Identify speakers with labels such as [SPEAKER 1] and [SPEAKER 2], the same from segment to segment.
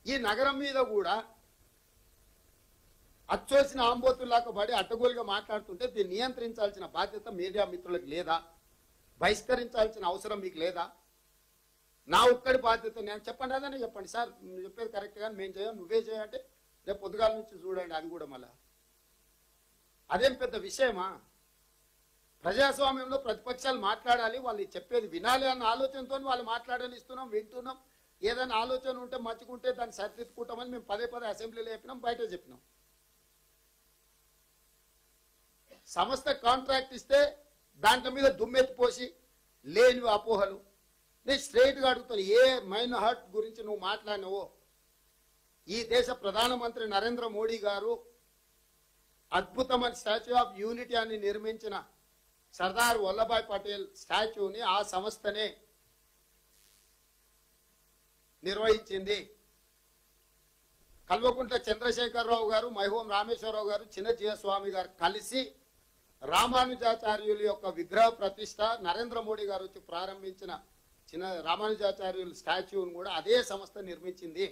[SPEAKER 1] ఈ నగరం మీద కూడా అచ్చోసిన ఆంబోతుల్లాక పడి అడ్డగోలుగా మాట్లాడుతుంటే దీన్ని నియంత్రించాల్సిన బాధ్యత మీడియా మిత్రులకు లేదా బహిష్కరించాల్సిన అవసరం మీకు లేదా నా ఒక్కడి బాధ్యత నేను చెప్పండి అదనే చెప్పండి సార్ నువ్వు చెప్పేది కరెక్ట్ కానీ మేము చేయం నువ్వే చేయంటే రేపు పొద్దుగాల నుంచి చూడండి అది కూడా మళ్ళా అదేం పెద్ద విషయమా ప్రజాస్వామ్యంలో ప్రతిపక్షాలు మాట్లాడాలి వాళ్ళు చెప్పేది వినాలి అన్న ఆలోచనతో వాళ్ళు మాట్లాడనిస్తున్నాం వింటున్నాం ఏదైనా ఆలోచన ఉంటే మంచుకుంటే దాన్ని సరిదిద్దుకుంటామని మేము పదే పదే అసెంబ్లీలో చెప్పినాం బయట చెప్పినాం సంస్థ కాంట్రాక్ట్ ఇస్తే దాంట్లో మీద దుమ్మెత్తిపోసి లేనివి అపోహలు నేను స్ట్రైట్గా అడుగుతాను ఏ మైన్ హార్ట్ గురించి నువ్వు మాట్లాడినవో ఈ దేశ ప్రధానమంత్రి నరేంద్ర మోడీ గారు అద్భుతమైన స్టాచ్యూ ఆఫ్ యూనిటీ అని నిర్మించిన సర్దార్ వల్లభాయ్ పటేల్ స్టాచ్యూని ఆ సంస్థనే నిర్వహించింది కల్వకుంట్ల చంద్రశేఖరరావు గారు మైహోం రామేశ్వరరావు గారు చిన్న స్వామి గారు కలిసి రామానుజాచార్యుల యొక్క విగ్రహ ప్రతిష్ట నరేంద్ర మోడీ గారు వచ్చి ప్రారంభించిన చిన్న రామానుజాచార్యుల స్టాచ్యూని కూడా అదే సంస్థ నిర్మించింది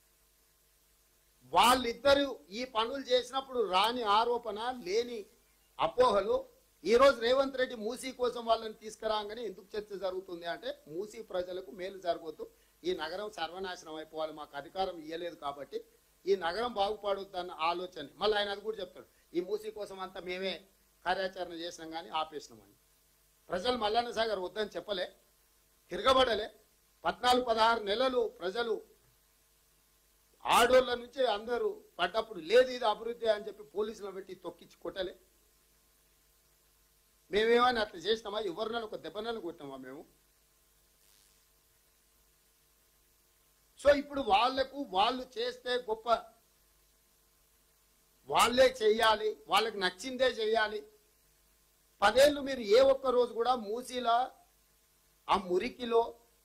[SPEAKER 1] వాళ్ళిద్దరూ ఈ పనులు చేసినప్పుడు రాని ఆరోపణ లేని అపోహలు ఈ రోజు రేవంత్ రెడ్డి మూసీ కోసం వాళ్ళని తీసుకురాగానే ఎందుకు చర్చ జరుగుతుంది అంటే మూసీ ప్రజలకు మేలు జరగవద్దు ఈ నగరం సర్వనాశనం అయిపోవాలి మాకు అధికారం ఇవ్వలేదు కాబట్టి ఈ నగరం బాగుపడొద్దన్న ఆలోచన మళ్ళీ ఆయన అది కూడా చెప్తాడు ఈ మూసీ కోసం అంతా మేమే కార్యాచరణ చేసినాం కానీ ఆపేసినామని ప్రజలు మల్లన్న సాగర్ వద్దని చెప్పలే తిరగబడలే పద్నాలుగు పదహారు నెలలు ప్రజలు ఆడోళ్ళ నుంచి అందరూ పడ్డప్పుడు లేదు ఇది అభివృద్ధి అని చెప్పి పోలీసులను పెట్టి తొక్కించి కొట్టలే మేమేమని అట్లా చేసినామా ఎవరినైనా ఒక దెబ్బనలు కొట్టినామా మేము సో ఇప్పుడు వాళ్లకు వాళ్ళు చేస్తే గొప్ప వాళ్ళే చెయ్యాలి వాళ్ళకి నచ్చిందే చెయ్యాలి పదేళ్ళు మీరు ఏ ఒక్క రోజు కూడా మూసీలా ఆ మురికిలో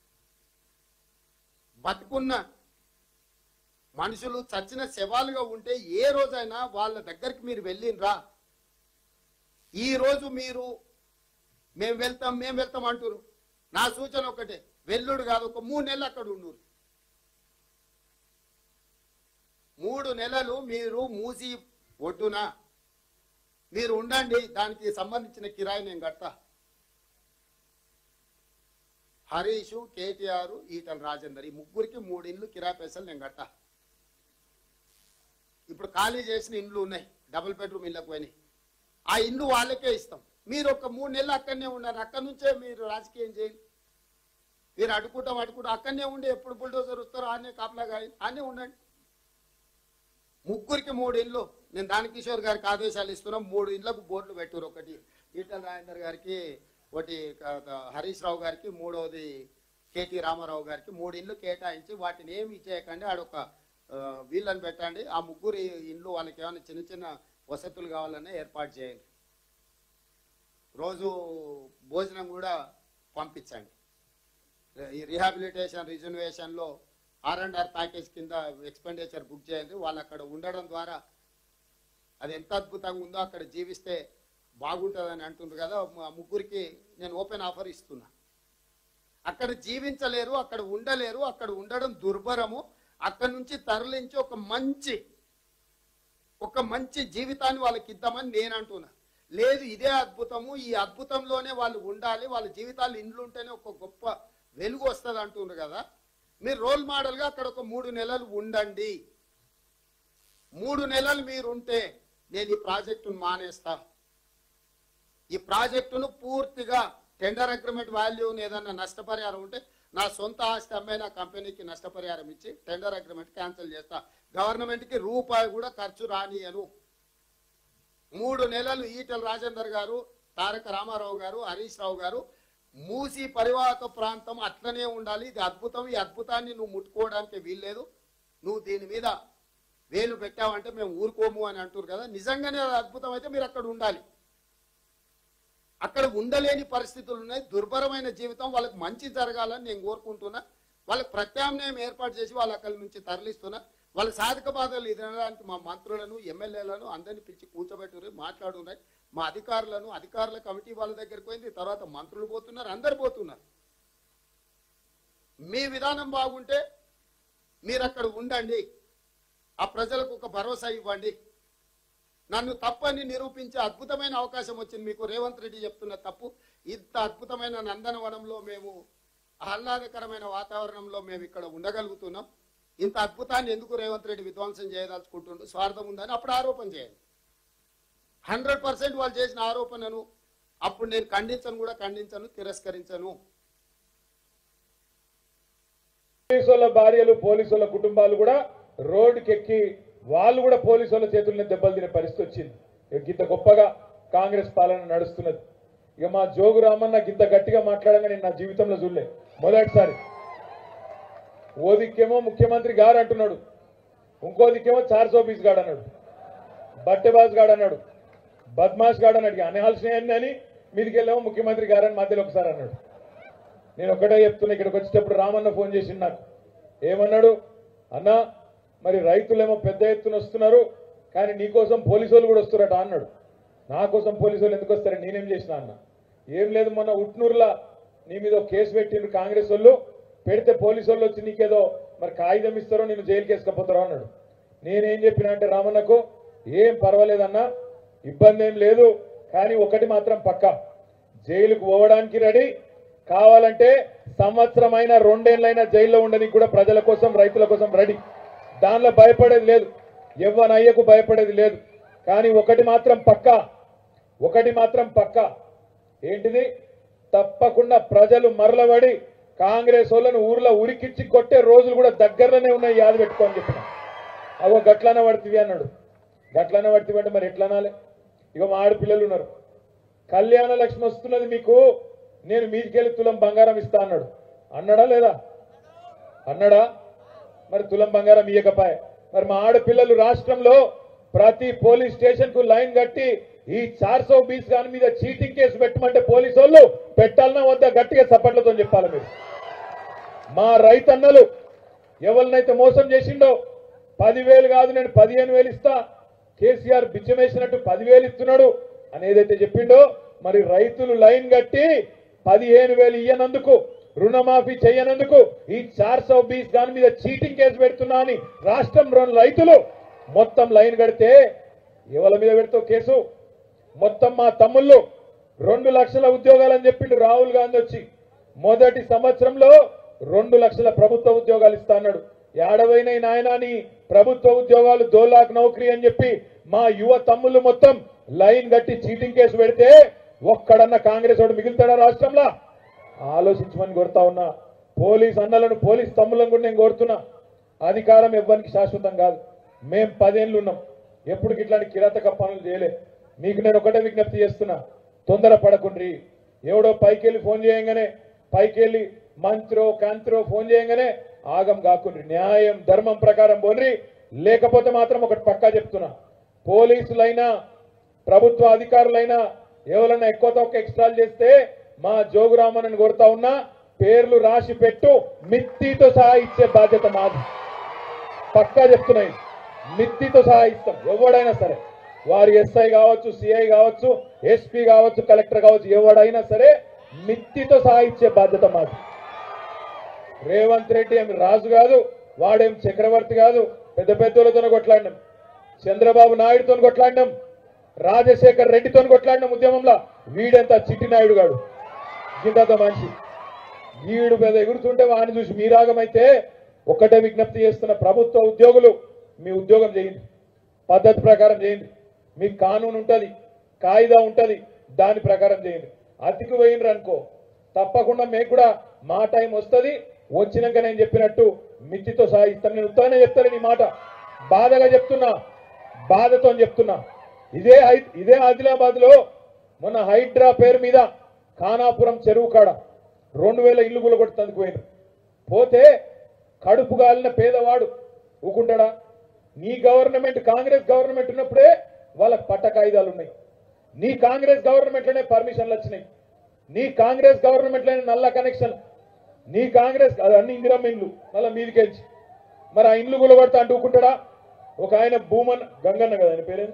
[SPEAKER 1] బతుకున్న మనుషులు చచ్చిన శవాలుగా ఉంటే ఏ రోజైనా వాళ్ళ దగ్గరికి మీరు వెళ్ళినరా ఈ రోజు మీరు మేము వెళ్తాం మేము వెళ్తాం అంటారు నా సూచన ఒకటే వెల్లుడు కాదు ఒక మూడు నెలలు అక్కడ ఉండు మూడు నెలలు మీరు మూసి ఒడ్డున మీరు ఉండండి దానికి సంబంధించిన కిరాయి నేను కడతా హరీష్ కేటీఆర్ ఈటల రాజేందర్ ఈ ముగ్గురికి మూడు ఇండ్లు కిరాయి పైసలు నేను కట్టా ఇప్పుడు ఖాళీ చేసిన ఇండ్లు ఉన్నాయి డబుల్ బెడ్రూమ్ ఇళ్ళకు పోయినాయి ఆ ఇల్లు వాళ్ళకే ఇస్తాం మీరు ఒక మూడు నెలలు అక్కడనే ఉన్నారు అక్కడి నుంచే మీరు రాజకీయం చేయండి మీరు అడుకుంటాం అడుకుంటాం అక్కడనే ఉండి ఎప్పుడు బుల్డోజర్ వస్తారో ఆనే కాపలాగా ఆనే ఉండండి ముగ్గురికి మూడు ఇళ్ళు నేను దానకిషోర్ గారికి ఆదేశాలు ఇస్తున్నా మూడు ఇళ్లకు బోర్డులు పెట్టారు ఒకటి ఈటల రాజేందర్ గారికి ఒకటి క- హరీష్ రావు గారికి మూడవది కేటీ రామారావు గారికి మూడు ఇళ్ళు కేటాయించి వాటిని ఏమి ఇచ్చేయకండి ఆడొక ఆ, వీళ్ళని పెట్టండి ఆ ముగ్గురు ఇండ్లు వాళ్ళకి ఏమైనా చిన్న చిన్న వసతులు కావాలన్నా ఏర్పాటు చేయండి రోజు భోజనం కూడా పంపించండి ఈ రీహాబిలిటేషన్ రిజర్వేషన్లో ఆర్ అండ్ ఆర్ ప్యాకేజ్ కింద ఎక్స్పెండిచర్ బుక్ చేయండి వాళ్ళు అక్కడ ఉండడం ద్వారా అది ఎంత అద్భుతంగా ఉందో అక్కడ జీవిస్తే బాగుంటుందని అంటుంది కదా ఆ ముగ్గురికి నేను ఓపెన్ ఆఫర్ ఇస్తున్నా అక్కడ జీవించలేరు అక్కడ ఉండలేరు అక్కడ ఉండడం దుర్భరము అక్కడ నుంచి తరలించి ఒక మంచి ఒక మంచి జీవితాన్ని వాళ్ళకి ఇద్దామని నేను అంటున్నా లేదు ఇదే అద్భుతము ఈ అద్భుతంలోనే వాళ్ళు ఉండాలి వాళ్ళ జీవితాలు ఇండ్లు ఉంటేనే ఒక గొప్ప వెలుగు వస్తుంది అంటున్నారు కదా మీరు రోల్ మోడల్గా అక్కడ ఒక మూడు నెలలు ఉండండి మూడు నెలలు మీరు ఉంటే నేను ఈ ప్రాజెక్టును మానేస్తా ఈ ప్రాజెక్టును పూర్తిగా టెండర్ అగ్రిమెంట్ వాల్యూని ఏదన్నా నష్టపరిహారం ఉంటే నా సొంత ఆస్తి అమ్మే నా కంపెనీకి నష్టపరిహారం ఇచ్చి టెండర్ అగ్రిమెంట్ క్యాన్సిల్ చేస్తా గవర్నమెంట్కి రూపాయి కూడా ఖర్చు రానియను మూడు నెలలు ఈటల రాజేందర్ గారు తారక రామారావు గారు హరీష్ రావు గారు మూసి పరివాహక ప్రాంతం అట్లనే ఉండాలి ఇది అద్భుతం ఈ అద్భుతాన్ని నువ్వు ముట్టుకోవడానికి వీల్లేదు నువ్వు దీని మీద వేలు పెట్టావంటే మేము ఊరుకోము అని అంటారు కదా నిజంగానే అది అద్భుతం అయితే మీరు అక్కడ ఉండాలి అక్కడ ఉండలేని పరిస్థితులు ఉన్నాయి దుర్భరమైన జీవితం వాళ్ళకి మంచి జరగాలని నేను కోరుకుంటున్నా వాళ్ళకి ప్రత్యామ్నాయం ఏర్పాటు చేసి వాళ్ళ అక్కడి నుంచి తరలిస్తున్నా వాళ్ళ సాధక బాధలు ఎదురడానికి మా మంత్రులను ఎమ్మెల్యేలను అందరిని పిలిచి కూర్చోబెట్టున్నారు మాట్లాడున్నారు మా అధికారులను అధికారుల కమిటీ వాళ్ళ దగ్గరికి పోయింది తర్వాత మంత్రులు పోతున్నారు అందరు పోతున్నారు మీ విధానం బాగుంటే మీరు అక్కడ ఉండండి ఆ ప్రజలకు ఒక భరోసా ఇవ్వండి నన్ను తప్పని నిరూపించే అద్భుతమైన అవకాశం వచ్చింది మీకు రేవంత్ రెడ్డి చెప్తున్న తప్పు ఇంత అద్భుతమైన నందనవనంలో మేము ఆహ్లాదకరమైన వాతావరణంలో మేము ఇక్కడ ఉండగలుగుతున్నాం ఇంత అద్భుతాన్ని ఎందుకు రేవంత్ రెడ్డి విధ్వంసం చేయదలుచుకుంటుండు స్వార్థం ఉందని అప్పుడు ఆరోపణ చేయండి హండ్రెడ్ పర్సెంట్ వాళ్ళు చేసిన ఆరోపణను అప్పుడు నేను ఖండించను కూడా ఖండించను తిరస్కరించను
[SPEAKER 2] పోలీసుల భార్యలు పోలీసుల కుటుంబాలు కూడా రోడ్డుకి ఎక్కి వాళ్ళు కూడా పోలీసుల చేతుల్ని దెబ్బలు తినే పరిస్థితి వచ్చింది ఇక గింత గొప్పగా కాంగ్రెస్ పాలన నడుస్తున్నది ఇక మా జోగు రామన్న గింత గట్టిగా మాట్లాడంగా నేను నా జీవితంలో చూడలే మొదటిసారి ఓ దిక్కేమో ముఖ్యమంత్రి గారు అంటున్నాడు ఇంకో దిక్కేమో చార్ సోబీస్ గాడు అన్నాడు బట్టెబాజ్ గాడు అన్నాడు బద్మాష్ గాడు అన్నాడు ఇక అనాల్సిన అని మీదికి వెళ్ళామో ముఖ్యమంత్రి గారని మధ్యలో ఒకసారి అన్నాడు నేను ఒకటే చెప్తున్నా ఇక్కడికి వచ్చేటప్పుడు రామన్న ఫోన్ చేసిండు నాకు ఏమన్నాడు అన్నా మరి రైతులేమో పెద్ద ఎత్తున వస్తున్నారు కానీ నీకోసం పోలీసు వాళ్ళు కూడా వస్తారట అన్నాడు నా కోసం పోలీసు వాళ్ళు ఎందుకు వస్తారని నేనేం చేసిన అన్న ఏం లేదు మొన్న ఉట్నూరులా నీ మీద ఒక కేసు పెట్టిండ్రు కాంగ్రెస్ వాళ్ళు పెడితే పోలీసు వాళ్ళు వచ్చి నీకేదో మరి కాగితం ఇస్తారో నేను జైలుకి వేసుకపోతారో అన్నాడు నేనేం చెప్పిన అంటే రామన్నకు ఏం పర్వాలేదన్నా ఇబ్బంది ఏం లేదు కానీ ఒకటి మాత్రం పక్కా జైలుకు పోవడానికి రెడీ కావాలంటే సంవత్సరమైన రెండేళ్లైనా జైల్లో ఉండడానికి కూడా ప్రజల కోసం రైతుల కోసం రెడీ దానిలో భయపడేది లేదు ఎవ్వనయ్యకు భయపడేది లేదు కానీ ఒకటి మాత్రం పక్కా ఒకటి మాత్రం పక్కా ఏంటిది తప్పకుండా ప్రజలు మరలబడి కాంగ్రెస్ వాళ్ళను ఊర్లో ఉరికిచ్చి కొట్టే రోజులు కూడా దగ్గరలోనే ఉన్నాయి యాద పెట్టుకోని చెప్పిన అవో గట్లనే పడుతుంది అన్నాడు గట్లనే పడుతుంది అంటే మరి ఎట్లా అనాలి ఇక మా ఆడపిల్లలు ఉన్నారు కళ్యాణ లక్ష్మి వస్తున్నది మీకు నేను మీదికెళ్ళి తులం బంగారం ఇస్తా అన్నాడు అన్నాడా లేదా అన్నాడా మరి తులం బంగారం ఇయ్యకపాయ మరి మా ఆడపిల్లలు రాష్ట్రంలో ప్రతి పోలీస్ స్టేషన్ కు లైన్ కట్టి ఈ చార్ సో బీస్ గాని మీద చీటింగ్ కేసు పెట్టమంటే పోలీసు వాళ్ళు పెట్టాలన్నా వద్ద గట్టిగా చప్పట్లతో చెప్పాలి మీరు మా రైతన్నలు ఎవరినైతే మోసం చేసిండో పదివేలు కాదు నేను పదిహేను వేలు ఇస్తా కేసీఆర్ బిచ్చమేసినట్టు పదివేలు ఇస్తున్నాడు అని ఏదైతే చెప్పిండో మరి రైతులు లైన్ కట్టి పదిహేను వేలు ఇయ్యనందుకు రుణమాఫీ చేయనందుకు ఈ చార్ సౌ బీస్ దాని మీద చీటింగ్ కేసు పెడుతున్నా అని రాష్ట్రం రైతులు మొత్తం లైన్ కడితే ఎవరి మీద పెడతావు కేసు మొత్తం మా తమ్ముళ్ళు రెండు లక్షల ఉద్యోగాలని చెప్పిండు రాహుల్ గాంధీ వచ్చి మొదటి సంవత్సరంలో రెండు లక్షల ప్రభుత్వ ఉద్యోగాలు ఇస్తా అన్నాడు ఏడవైన నాయనాని ప్రభుత్వ ఉద్యోగాలు దో లాక్ నౌకరీ అని చెప్పి మా యువ తమ్ముళ్ళు మొత్తం లైన్ కట్టి చీటింగ్ కేసు పెడితే ఒక్కడన్న కాంగ్రెస్ వాడు మిగులుతాడా రాష్ట్రంలో ఆలోచించమని కోరుతా ఉన్నా పోలీస్ అన్నలను పోలీస్ తమ్ములను కూడా నేను కోరుతున్నా అధికారం ఇవ్వడానికి శాశ్వతం కాదు మేం పదేళ్ళు ఉన్నాం ఎప్పుడు ఇట్లాంటి కిరాతక పనులు చేయలే మీకు నేను ఒకటే విజ్ఞప్తి చేస్తున్నా తొందర పడకుండ్రి ఎవడో పైకెళ్ళి ఫోన్ చేయంగానే పైకెళ్ళి మంత్రో కాంత్రో ఫోన్ చేయంగానే ఆగం కాకుండ్రి న్యాయం ధర్మం ప్రకారం పోన్రి లేకపోతే మాత్రం ఒకటి పక్కా చెప్తున్నా పోలీసులైనా ప్రభుత్వ అధికారులైనా ఎవరైనా ఎక్కువ తక్కువ ఎక్స్ట్రాలు చేస్తే మా జోగురామన్ కోరుతా ఉన్నా పేర్లు రాసి పెట్టు మిత్తితో సహా ఇచ్చే బాధ్యత మాది పక్కా చెప్తున్నాయి మిత్తితో సహా ఇస్తాం ఎవడైనా సరే వారు ఎస్ఐ కావచ్చు సిఐ కావచ్చు ఎస్పీ కావచ్చు కలెక్టర్ కావచ్చు ఎవడైనా సరే మిత్తితో సహా ఇచ్చే బాధ్యత మాది రేవంత్ రెడ్డి ఏమి రాజు కాదు వాడేం చక్రవర్తి కాదు పెద్ద పెద్దోళ్ళతో కొట్లాడినాం చంద్రబాబు నాయుడుతో కొట్లాడినాం రాజశేఖర్ రెడ్డితో కొట్లాడినాం ఉద్యమంలో వీడెంత చిట్టి నాయుడు గాడు గింతంత మనిషి వీడు పెద్ద ఎగురుతుంటే వాడిని చూసి మీరాగమైతే ఒక్కటే విజ్ఞప్తి చేస్తున్న ప్రభుత్వ ఉద్యోగులు మీ ఉద్యోగం చేయండి పద్ధతి ప్రకారం చేయండి మీకు కానూన్ ఉంటుంది కాయిదా ఉంటుంది దాని ప్రకారం చేయండి అతికి పోయినరు అనుకో తప్పకుండా మీకు కూడా మా టైం వస్తుంది వచ్చినాక నేను చెప్పినట్టు మిత్తితో సాగిస్తాను నేను ఉత్తగానే చెప్తాను నీ మాట బాధగా చెప్తున్నా బాధతో చెప్తున్నా ఇదే హై- ఇదే ఆదిలాబాద్ లో మొన్న హైడ్రా పేరు మీద ఖానాపురం చెరువు కాడ రెండు వేల ఇల్లు గులగొట్టి తందుకుపోయినారు పోతే కడుపు గాలిన పేదవాడు ఊకుంటాడా నీ గవర్నమెంట్ కాంగ్రెస్ గవర్నమెంట్ ఉన్నప్పుడే వాళ్ళకి పట్ట కాయిదాలు ఉన్నాయి నీ కాంగ్రెస్ గవర్నమెంట్ లోనే పర్మిషన్లు వచ్చినాయి నీ కాంగ్రెస్ గవర్నమెంట్ లోనే నల్ల కనెక్షన్ నీ కాంగ్రెస్ అది అన్ని ఇందిరమ్మ ఇండ్లు మళ్ళీ మీదికెళ్ళి మరి ఆ ఇండ్లు గులగొడతా అంటూ ఊకుంటాడా ఒక ఆయన భూమన్ గంగన్న కదా ఆయన పేరేంది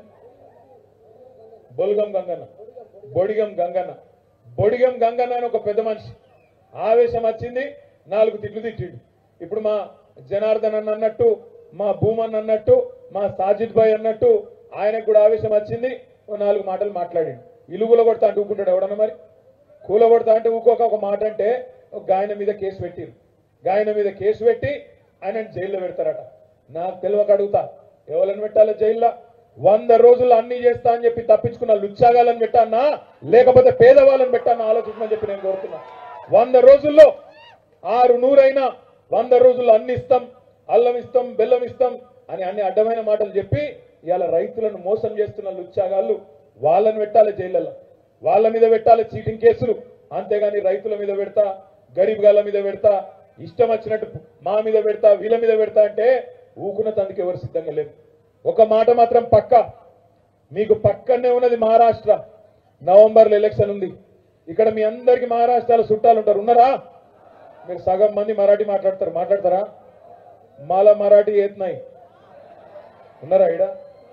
[SPEAKER 2] బొల్గం గంగన్న బొడిగం గంగన్న బొడిగం గంగన్న అని ఒక పెద్ద మనిషి ఆవేశం వచ్చింది నాలుగు తిట్లు తిట్టిండు ఇప్పుడు మా జనార్దన్ అన్న అన్నట్టు మా భూమన్ అన్నట్టు మా సాజిద్ భాయ్ అన్నట్టు ఆయనకు కూడా ఆవేశం వచ్చింది ఓ నాలుగు మాటలు మాట్లాడిండు ఇలుగులో కొడతా అంటే ఊకుంటాడు ఎవడన్నా మరి కూల కొడతా అంటే ఊకోక ఒక మాట అంటే ఒక గాయన మీద కేసు పెట్టిరు గాయన మీద కేసు పెట్టి ఆయన జైల్లో పెడతారట నాకు తెలియక అడుగుతా ఎవరిని పెట్టాలి జైల్లో వంద రోజులు అన్ని చేస్తా అని చెప్పి తప్పించుకున్న లుచ్చాగాలని పెట్టానా లేకపోతే పేదవాళ్ళని పెట్టానా ఆలోచించమని చెప్పి నేను కోరుతున్నా వంద రోజుల్లో ఆరు నూరైనా వంద రోజుల్లో అన్ని ఇస్తాం అల్లం ఇస్తాం బెల్లం ఇస్తాం అని అన్ని అడ్డమైన మాటలు చెప్పి ఇవాళ రైతులను మోసం చేస్తున్న లుచ్చాగాళ్ళు వాళ్ళని పెట్టాలి జైళ్ళలో వాళ్ళ మీద పెట్టాలి చీటింగ్ కేసులు అంతేగాని రైతుల మీద పెడతా గరీబ్ గాళ్ళ మీద పెడతా ఇష్టం వచ్చినట్టు మా మీద పెడతా వీళ్ళ మీద పెడతా అంటే ఊకున్న తందుకు ఎవరు సిద్ధంగా లేదు ఒక మాట మాత్రం పక్క మీకు పక్కనే ఉన్నది మహారాష్ట్ర నవంబర్లో ఎలక్షన్ ఉంది ఇక్కడ మీ అందరికి మహారాష్ట్రలో చుట్టాలు ఉంటారు ఉన్నారా మీరు సగం మంది మరాఠీ మాట్లాడతారు మాట్లాడతారా మాల మరాఠీ ఏత్నాయి ఉన్నారా ఈడ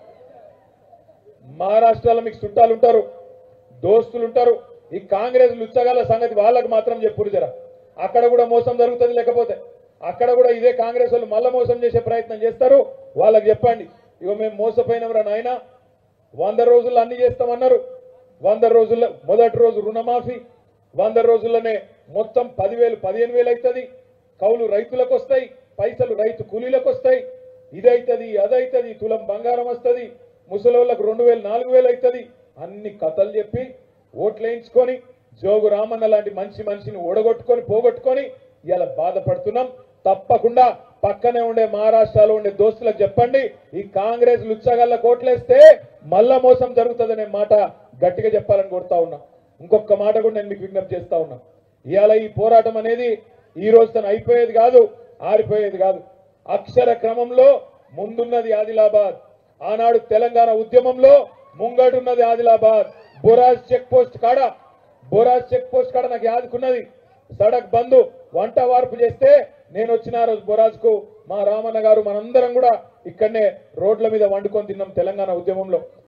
[SPEAKER 2] మహారాష్ట్రలో మీకు చుట్టాలు ఉంటారు దోస్తులు ఉంటారు ఈ కాంగ్రెస్ లుచ్చగల సంగతి వాళ్ళకు మాత్రం చెప్పుడు జర అక్కడ కూడా మోసం జరుగుతుంది లేకపోతే అక్కడ కూడా ఇదే కాంగ్రెస్ వాళ్ళు మళ్ళా మోసం చేసే ప్రయత్నం చేస్తారు వాళ్ళకి చెప్పండి ఇగో మేము మోసపోయినవరా నాయన వంద రోజుల్లో అన్ని చేస్తామన్నారు వంద రోజుల్లో మొదటి రోజు రుణమాఫీ వంద రోజుల్లోనే మొత్తం పదివేలు పదిహేను వేలు అవుతుంది కౌలు రైతులకు వస్తాయి పైసలు రైతు కూలీలకు వస్తాయి ఇదైతుంది అదైతుంది తులం బంగారం వస్తుంది ముసలోళ్ళకు రెండు వేలు నాలుగు వేలు అవుతుంది అన్ని కథలు చెప్పి ఓట్లు వేయించుకొని జోగు రామన్న లాంటి మంచి మనిషిని ఓడగొట్టుకొని పోగొట్టుకొని ఇలా బాధపడుతున్నాం తప్పకుండా పక్కనే ఉండే మహారాష్ట్రలో ఉండే దోస్తులకు చెప్పండి ఈ కాంగ్రెస్ లుచ్చగల్ల కోట్లేస్తే మళ్ళా మోసం జరుగుతుందనే మాట గట్టిగా చెప్పాలని కోరుతా ఉన్నా ఇంకొక మాట కూడా నేను మీకు విజ్ఞప్తి చేస్తా ఉన్నా ఇవాళ ఈ పోరాటం అనేది ఈ రోజు తను అయిపోయేది కాదు ఆరిపోయేది కాదు అక్షర క్రమంలో ముందున్నది ఆదిలాబాద్ ఆనాడు తెలంగాణ ఉద్యమంలో ముంగడున్నది ఆదిలాబాద్ బొరాజ్ చెక్ పోస్ట్ కాడ బొరాజ్ చెక్ పోస్ట్ కాడ నాకు యాదుకున్నది సడక్ బంధు వంట వార్పు చేస్తే నేను వచ్చిన ఆ రోజు బొరాజ్ కు మా రామన్న గారు మనందరం కూడా ఇక్కడనే రోడ్ల మీద వండుకొని తిన్నాం తెలంగాణ ఉద్యమంలో